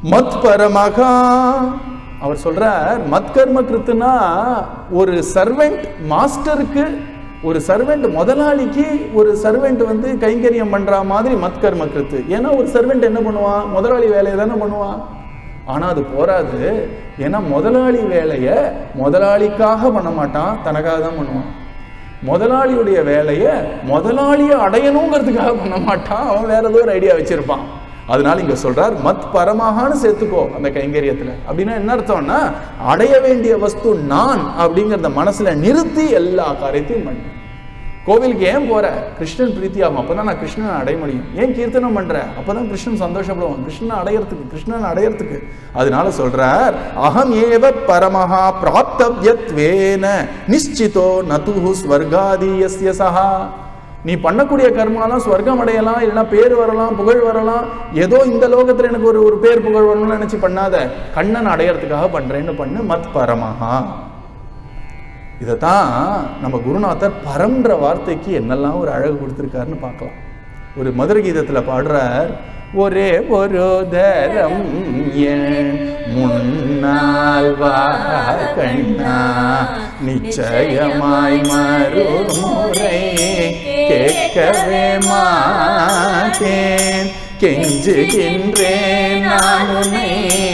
மத் பரமகா அவர் சொல்றார் மத்கர்ம கிருத்துனா ஒரு சர்வெண்ட் மாஸ்டருக்கு ஒரு சர்வெண்ட் முதலாளிக்கு ஒரு சர்வெண்ட் வந்து கைங்கரியம் பண்ற மாதிரி மத்கர்ம கிருத்து ஏன்னா ஒரு சர்வெண்ட் என்ன பண்ணுவான் முதலாளி வேலையை தானே பண்ணுவான் ஆனா அது போராது ஏன்னா முதலாளி வேலையை முதலாளிக்காக பண்ண மாட்டான் தனக்காக தான் பண்ணுவான் முதலாளியுடைய வேலையை முதலாளியை அடையணுங்கிறதுக்காக பண்ண மாட்டான் அவன் வேற ஏதோ ஒரு ஐடியா வச்சிருப்பான் அதனால இங்க சொல்றார் மத் பரமாகான்னு சேர்த்துக்கோ அந்த கைங்கரியத்துல அப்படின்னா என்ன அர்த்தம்னா அடைய வேண்டிய வஸ்து நான் அப்படிங்கிறத மனசுல நிறுத்தி எல்லா காரியத்தையும் பண்ணு கோவிலுக்கு ஏன் போற கிருஷ்ணன் பிரீத்தி ஆகும் அப்பதான் நான் கிருஷ்ணனை அடைய முடியும் ஏன் கீர்த்தனம் பண்ற அப்பதான் கிருஷ்ணன் சந்தோஷப்படுவான் கிருஷ்ணனை அடையறதுக்கு கிருஷ்ணன் அடையறதுக்கு அதனால சொல்றார் அகம் ஏவ பரமஹா பிராப்தவ்யத்வேன நிச்சிதோ நதுஹு ஸ்வர்காதீயஸ்ய சஹா நீ பண்ணக்கூடிய கர்மாலாம் ஸ்வர்க்கம் அடையலாம் இல்லைன்னா பேர் வரலாம் புகழ் வரலாம் ஏதோ இந்த லோகத்துல எனக்கு ஒரு ஒரு பேர் புகழ் வரணும்னு நினைச்சு பண்ணாத கண்ணன் அடையறதுக்காக பண்றேன்னு பண்ணு மத் பரமஹா இதைத்தான் நம்ம குருநாதர் பரம்ன்ற வார்த்தைக்கு என்னெல்லாம் ஒரு அழகு கொடுத்துருக்காருன்னு பார்க்கலாம் ஒரு மதுரை கீதத்தில் பாடுறார் ஒரே ஒரு தரம் என் முன்னால் வா கண்ணா நிச்சயமாய் மறுமுறை கேட்கவே மாட்டேன் கெஞ்சுகின்றேன் நான் உன்னை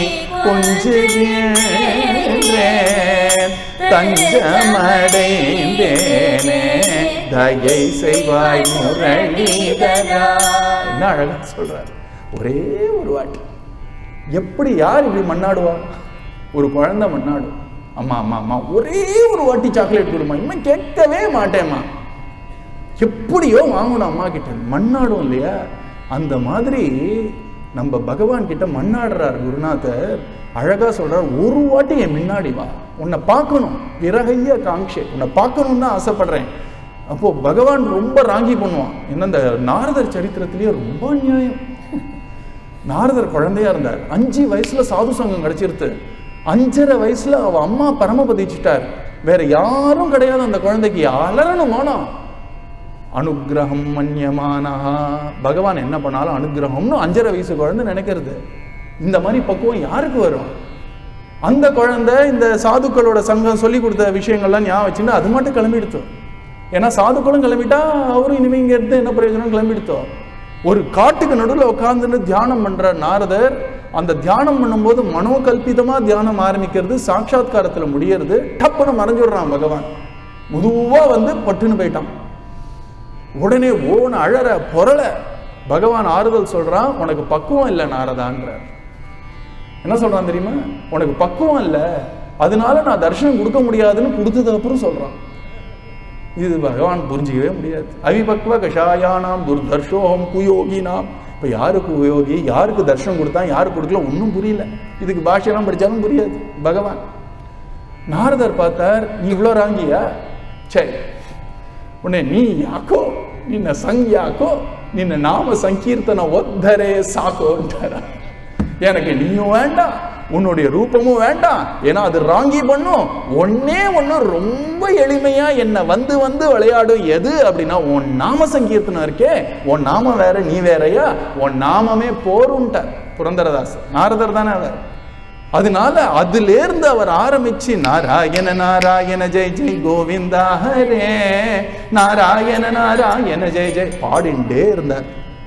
கொஞ்சுகின்றேன் தஞ்சமடைந்தேனே தயை செய்வாய் முரளிதரா என்ன அழகா சொல்றார் ஒரே ஒரு வாட்டி எப்படி யார் இப்படி மண்ணாடுவா ஒரு குழந்தை மண்ணாடும் அம்மா அம்மா அம்மா ஒரே ஒரு வாட்டி சாக்லேட் கொடுமா இனிமே கேட்கவே மாட்டேம்மா எப்படியோ வாங்கணும் அம்மா கிட்ட மண்ணாடும் இல்லையா அந்த மாதிரி நம்ம பகவான் கிட்ட மண்ணாடுறார் குருநாதர் அழகா சொல்றார் ஒரு வாட்டி என் முன்னாடி வா உன்னை பார்க்கணும் விரகைய காங்ஷே உன்னை பார்க்கணும்னு தான் ஆசைப்படுறேன் அப்போ பகவான் ரொம்ப ராங்கி பண்ணுவான் என்ன இந்த நாரதர் சரித்திரத்திலேயே ரொம்ப நியாயம் நாரதர் குழந்தையா இருந்தார் அஞ்சு வயசுல சாது சங்கம் கிடைச்சிருத்து அஞ்சரை வயசுல அவ அம்மா பரமபதிச்சுட்டார் வேற யாரும் கிடையாது அந்த குழந்தைக்கு அலறணும் மானம் அனுகிரகம் மன்யமானஹா பகவான் என்ன பண்ணாலும் அனுகிரகம்னு அஞ்சரை வயசு குழந்தை நினைக்கிறது இந்த மாதிரி பக்குவம் யாருக்கு வரும் அந்த குழந்தை இந்த சாதுக்களோட சங்கம் சொல்லி கொடுத்த விஷயங்கள்லாம் ஞாபகம் வச்சுட்டு அது மட்டும் கிளம்பிடுத்தோம் ஏன்னா சாதுக்களும் கிளம்பிட்டா அவரும் இனிமே இங்க இருந்து என்ன பிரயோஜனம் கிளம்பிடுத்தோம் ஒரு காட்டுக்கு நடுவில் உட்காந்துன்னு தியானம் பண்ற நாரதர் அந்த தியானம் பண்ணும்போது மனோகல்பிதமா தியானம் ஆரம்பிக்கிறது சாட்சாத்காரத்துல முடியறது டப்புன்னு மறைஞ்சுடுறான் பகவான் முதுவா வந்து பட்டுன்னு போயிட்டான் உடனே ஓன அழற பொருள பகவான் ஆறுதல் சொல்றான் உனக்கு பக்குவம் இல்லை நாரதான்றார் என்ன சொல்றான் தெரியுமா உனக்கு பக்குவம் இல்லை அதனால நான் தர்ஷனம் கொடுக்க முடியாதுன்னு கொடுத்தது அப்புறம் சொல்றான் இது பகவான் புரிஞ்சிக்கவே முடியாது அவிபக்வ கஷாயானாம் துர்தர்ஷோகம் குயோகினாம் இப்போ யாருக்கு உயோகி யாருக்கு தர்ஷனம் கொடுத்தா யாருக்கு கொடுக்கல ஒன்றும் புரியல இதுக்கு பாஷையெல்லாம் படித்தாலும் புரியாது பகவான் நாரதர் பார்த்தார் நீ இவ்வளோ ராங்கியா சரி உன்னை ನೀ ಯಾಕೋ ನಿನ್ನ ಸಂಗ್ ಯಾಕೋ ನಿನ್ನ ನಾಮ ಸಂಕೀರ್ತನ ಒದ್ದರೇ ಸಾಕು ಅಂತಾರ எனக்கு நீயும் வேண்டாம் உன்னுடைய ரூபமும் வேண்டாம் ஏன்னா அது ராங்கி பண்ணும் ஒன்னே ஒண்ணு ரொம்ப எளிமையா என்ன வந்து வந்து விளையாடும் எது அப்படின்னா உன் நாம சங்கீர்த்தனம் இருக்கே உன் நாமம் வேற நீ வேறயா உன் நாமமே போருன்ட்டார் புரந்தரதாஸ் நாரதர் தானே அவர் அதனால அதிலிருந்து அவர் ஆரம்பிச்சு நாராயண நாராயண ஜெய் ஜெய் கோவிந்தா ஹரே நாராயண நாராயண ஜெய் ஜெய் பாடிண்டே இருந்தார்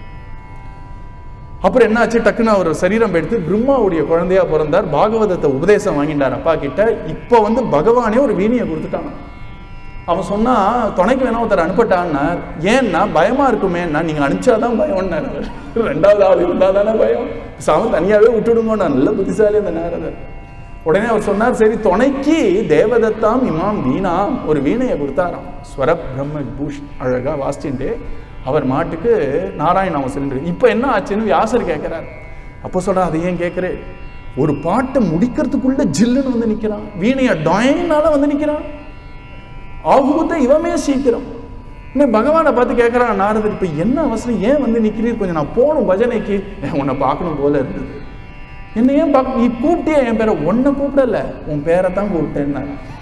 அப்புறம் என்னாச்சு டக்குன்னு அவர் சரீரம் எடுத்து பிரம்மாவுடைய குழந்தையா பிறந்தார் பாகவதத்தை உபதேசம் வாங்கிட்டார் அப்பா கிட்ட இப்போ வந்து பகவானே ஒரு வீணியை கொடுத்துட்டான் அவன் சொன்னா துணைக்கு வேணா ஒருத்தர் அனுப்பட்டான்னார் ஏன்னா பயமா இருக்குமேன்னா நீங்க அனுப்பிச்சாதான் பயம்னார் அவர் ரெண்டாவது ஆள் இருந்தா தானே பயம் சாமம் தனியாவே விட்டுடுங்க நான் நல்ல புத்திசாலி அந்த நேரத்தில் உடனே அவர் சொன்னார் சரி துணைக்கு தேவதத்தாம் இமாம் வீணாம் ஒரு வீணையை கொடுத்தாராம் ஸ்வர பிரம்ம பூஷ் அழகா வாசிச்சுட்டு அவர் மாட்டுக்கு நாராயணாம சென்று இப்போ என்ன ஆச்சுன்னு வியாசர் கேட்கிறார் அப்போ சொல்ற அதை ஏன் கேட்குறேன் ஒரு பாட்டை முடிக்கிறதுக்குள்ள ஜில்லுன்னு வந்து நிக்கிறான் வீணைய டொயனால வந்து நிக்கிறான் ஆகுபத்தை இவமே சீக்கிரம் இன்னும் பகவானை பார்த்து கேட்குறான் நாரதர் இப்போ என்ன அவசரம் ஏன் வந்து நிற்கிறீர் கொஞ்சம் நான் போகணும் பஜனைக்கு உன்னை பார்க்கணும் போல இருந்தது என்ன ஏன் பார்க்க நீ கூப்பிட்டியே என் பேரை உன்னை கூப்பிடல உன் பேரை தான் கூப்பிட்டேன்னா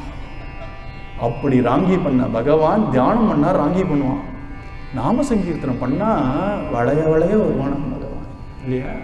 அப்படி ராங்கி பண்ண பகவான் தியானம் பண்ணா ராங்கி பண்ணுவான் நாம சங்கீர்த்தனம் பண்ணா வளைய வளைய வருவான் பகவான் இல்லையா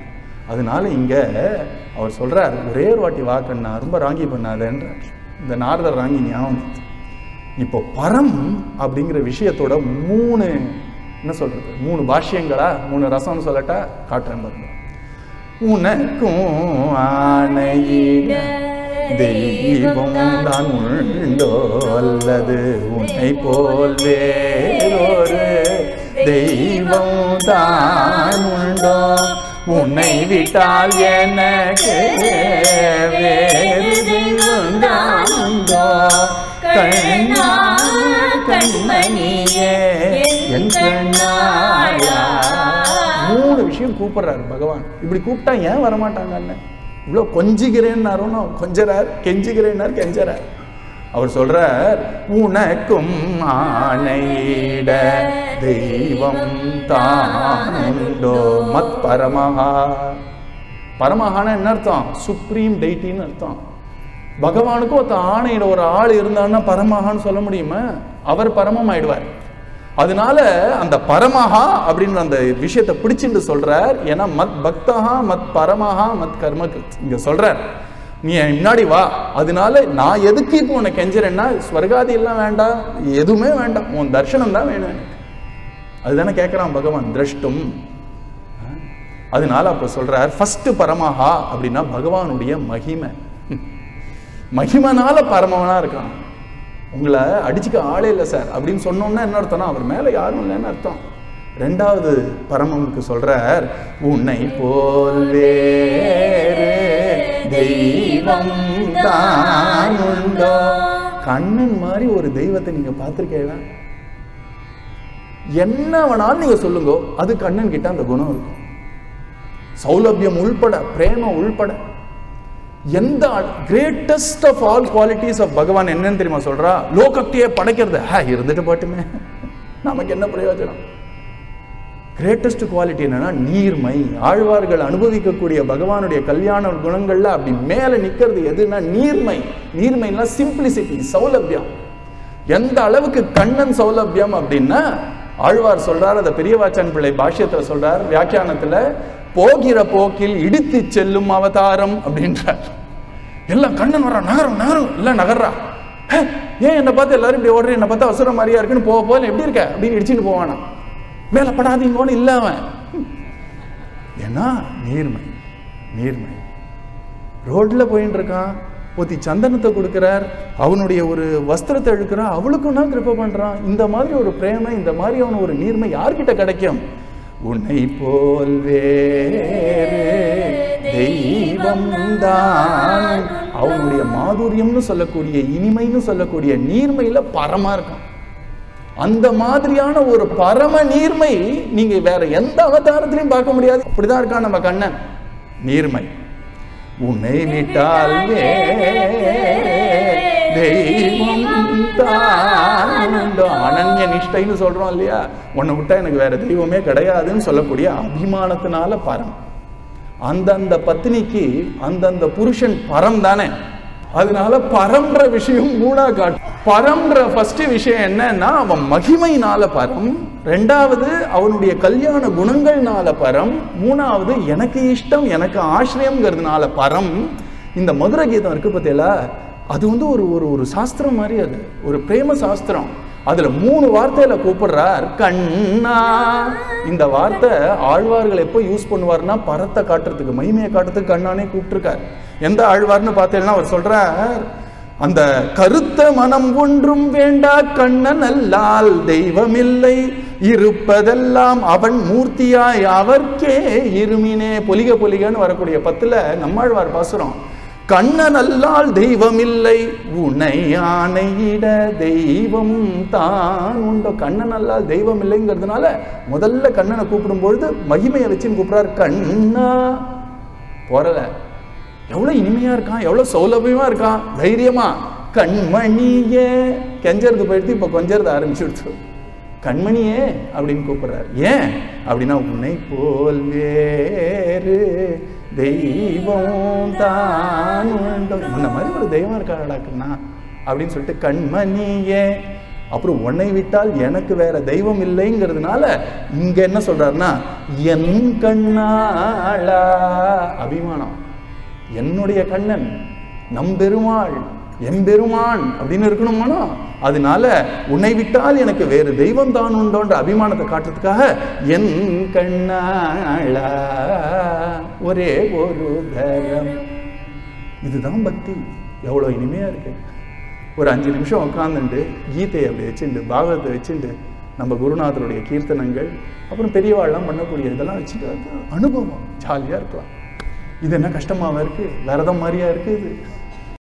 அதனால இங்க அவர் சொல்றார் ஒரே ஒரு வாட்டி வா கண்ணா ரொம்ப ராங்கி பண்ணாதேன்றார் இந்த நாரதர் ராங்கி ஞாபகம் வந்துச்சு. இப்போ பரம் அப்படிங்கிற விஷயத்தோட மூணு என்ன சொல்றது மூணு பாஷ்யங்களா மூணு ரசம்னு சொல்லட்டா காட்டுறேன் பாருங்க உனக்கும் ஆணையிட தெய்வம் தான் உண்டோ அல்லது உன்னை போல் வேறொரு தெய்வம் தான் உண்டோ உன்னை விட்டால் எனக்கு வேறு தெய்வம் தான் உண்டோ கண்ணா கண்மணியே என் கண்ணாயா மூணு விஷயம் கூப்பிடுறாரு பகவான் இப்படி கூப்பிட்டா ஏன் வரமாட்டாங்க அண்ணன் இவ்வளோ கொஞ்சிக்கிறேன்னாரும் கொஞ்சறார் கெஞ்சுகிறேன்னார் கெஞ்சறார் அவர் சொல்றார் உனக்கும் ஆணையிட தெய்வம் தானுண்டோ மத் பரமஹா பரமஹான என்ன அர்த்தம் சுப்ரீம் டெய்ட்டின்னு அர்த்தம் பகவானுக்கும் ஒருத்த ஆணையிட ஒரு ஆள் இருந்தான்னா பரமஹான்னு சொல்ல முடியுமா அவர் பரமம் ஆயிடுவார் அதனால அந்த பரமஹா அப்படின்ற அந்த விஷயத்தை பிடிச்சிட்டு சொல்றார் ஏன்னா மத் பக்தஹா மத் பரமஹா மத் கர்மகிருத் இங்க சொல்றார் நீ என் முன்னாடி வா அதனால நான் எதுக்கு இப்போ உன்னை கெஞ்சுறேன்னா ஸ்வர்காதி எல்லாம் வேண்டாம் எதுவுமே வேண்டாம் உன் தர்ஷனம் தான் வேணும் எனக்கு அதுதானே கேட்குறான் பகவான் திரஷ்டும் அதனால அப்ப சொல்றார் ஃபர்ஸ்ட் பரமஹா அப்படின்னா பகவானுடைய மகிமை மகிமனால பரமவனா இருக்கான் உங்களை அடிச்சுக்க ஆளே இல்லை சார் அப்படின்னு சொன்னோம்னா என்ன அர்த்தம்னா அவர் மேல யாரும் இல்லைன்னு அர்த்தம் ரெண்டாவது பரமனுக்கு சொல்றார் உன்னை போல் வேறு தெய்வம் தான் உண்டோ கண்ணன் மாதிரி ஒரு தெய்வத்தை நீங்க பார்த்திருக்கீங்களா என்ன வேணாலும் நீங்க சொல்லுங்க அது கண்ணன் கிட்ட அந்த குணம் இருக்கும் சௌலபியம் உள்பட பிரேமம் உள்பட எந்த greatest of all qualities of பகவான் என்னன்னு தெரியுமா சொல்றா லோகத்தையே படைக்கிறது ஹே இருந்துட்டு போட்டுமே நமக்கு என்ன பிரயோஜனம் கிரேட்டஸ்ட் குவாலிட்டி என்னன்னா நீர்மை ஆழ்வார்கள் அனுபவிக்கக்கூடிய பகவானுடைய கல்யாண குணங்கள்ல அப்படி மேல நிக்கிறது எதுன்னா நீர்மை நீர்மைனா சிம்பிளிசிட்டி சௌலபியம் எந்த அளவுக்கு கண்ணன் சௌலபியம் அப்படின்னா ஆழ்வார் சொல்றார் அந்த பெரியவாச்சன் பிள்ளை பாஷ்யத்துல சொல்றார் வியாக்கியானத்துல போகிற போக்கில் இடித்து செல்லும் அவதாரம் அப்படின்றார் எல்லாம் கண்ணன் வர்றா நகரம் நகரம் இல்ல நகர்றா ஹே, ஏன் என்னை பார்த்து எல்லாரும் இப்படி ஓடுற என்னை பார்த்தா அவசரம் மாதிரியா இருக்குன்னு போக போல எப்படி இருக்க அப்படின்னு இடிச்சுட்டு போவானா மேல படாதீங்கன்னு இல்ல அவன் ஏன்னா நீர்மை நீர்மை ரோட்ல போயின்னு இருக்கான் ஒத்தி சந்தனத்தை கொடுக்கிறார் அவனுடைய ஒரு வஸ்திரத்தை இழுக்கிறா அவளுக்கும் தான் கிருப்ப பண்றான் இந்த மாதிரி ஒரு பிரேமை இந்த மாதிரியான ஒரு நீர்மை யார்கிட்ட கிடைக்கும் உன்னை போல் வேறு தெய்வம் தான் அவனுடைய மாதுரியம்னு சொல்லக்கூடிய இனிமைன்னு சொல்லக்கூடிய நீர்மையில பரமா இருக்கும் அந்த மாதிரியான ஒரு பரம நீர்மை நீங்க வேற எந்த அவதாரத்திலையும் பார்க்க முடியாது அப்படிதான் இருக்கான் நம்ம கண்ணன் நீர்மை உன்னை விட்டால் வேறு தெய்வம் தான் உண்டோ. அனன்ய நிஷ்டைன்னு சொல்றோம் இல்லையா உன்னை விட்டா எனக்கு வேற தெய்வமே கிடையாதுன்னு சொல்லக்கூடிய அபிமானத்தினால பரம் அந்தந்த பத்னிக்கு அந்தந்த புருஷன் பரம் தானே அதனால பரம்ன்ற விஷயம் மூணா காட்டு பரம்ன்ற ஃபர்ஸ்ட் விஷயம் என்னன்னா அவன் மகிமையினால பரம் ரெண்டாவது அவனுடைய கல்யாண குணங்கள்னால பரம் மூணாவது எனக்கு இஷ்டம் எனக்கு ஆசிரியம்ங்கிறதுனால பரம் இந்த மதுர கீதம் இருக்கு பார்த்தீங்களா அது வந்து ஒரு ஒரு ஒரு சாஸ்திரம் மாதிரி அது ஒரு பிரேம சாஸ்திரம் அதுல மூணு வார்த்தையில கூப்பிடுறார் கண்ணா இந்த வார்த்தை ஆழ்வார்கள் எப்போ யூஸ் பண்ணுவார்னா பரத்தை காட்டுறதுக்கு மகிமையை காட்டுறதுக்கு கண்ணானே கூப்பிட்டுருக்கார் எந்த ஆழ்வார்னு பார்த்தீங்கன்னா அவர் சொல்றார் அந்த கருத்த மனம் ஒன்றும் வேண்டா கண்ணன் அல்லால் தெய்வமில்லை இருப்பதெல்லாம் அவன் மூர்த்தியாய் அவர்க்கே இருமினே பொலிக பொலிகன்னு வரக்கூடிய பத்துல நம்மாழ்வார் பாசுறோம் கண்ணன் அல்லால் தெய்வமில்லை உன்னை ஆணையிட தெய்வம் தான் உண்டோ கண்ணன் அல்லால் தெய்வம் இல்லைங்கிறதுனால முதல்ல கண்ணனை கூப்பிடும் பொழுது மகிமையை வச்சுன்னு கூப்பிடுறார் கண்ணா போறல எவ்வளவு இனிமையா இருக்கான் எவ்வளவு சௌலபியமா இருக்கான் தைரியமா கண்மணியே கெஞ்சறது போயிடுத்து இப்ப கொஞ்சறது ஆரம்பிச்சுடுச்சு கண்மணியே அப்படின்னு கூப்பிடுறாரு ஏன் அப்படின்னா உன்னை போல் வேறு தெய்வம் தான் உண்டோ இந்த மாதிரி ஒரு தெய்வம் இருக்காடாக்குன்னா அப்படின்னு சொல்லிட்டு கண்மணியே அப்புறம் உன்னை விட்டால் எனக்கு வேற தெய்வம் இல்லைங்கிறதுனால இங்க என்ன சொல்றாருன்னா என் கண்ணாளா அபிமானம் என்னுடைய கண்ணன் நம்பெருமாள் எம்பெருமான் அப்படின்னு இருக்கணுமானா அதனால உன்னை விட்டால் எனக்கு வேறு தெய்வம் தான் உண்டோன்ற அபிமானத்தை காட்டுறதுக்காக என் கண்ணாளா ஒரே ஒரு தரம் இதுதான் பக்தி எவ்வளோ இனிமையா இருக்கு ஒரு அஞ்சு நிமிஷம் உட்காந்துட்டு கீதையை அப்படி வச்சுட்டு பாகவத்தை வச்சுட்டு நம்ம குருநாதருடைய கீர்த்தனங்கள் அப்புறம் பெரியவாள்லாம் பண்ணக்கூடிய இதெல்லாம் வச்சுட்டு அது அனுபவம் ஜாலியாக இருக்கலாம் இது என்ன கஷ்டமாவா இருக்கு விரதம் மாதிரியா இருக்கு இது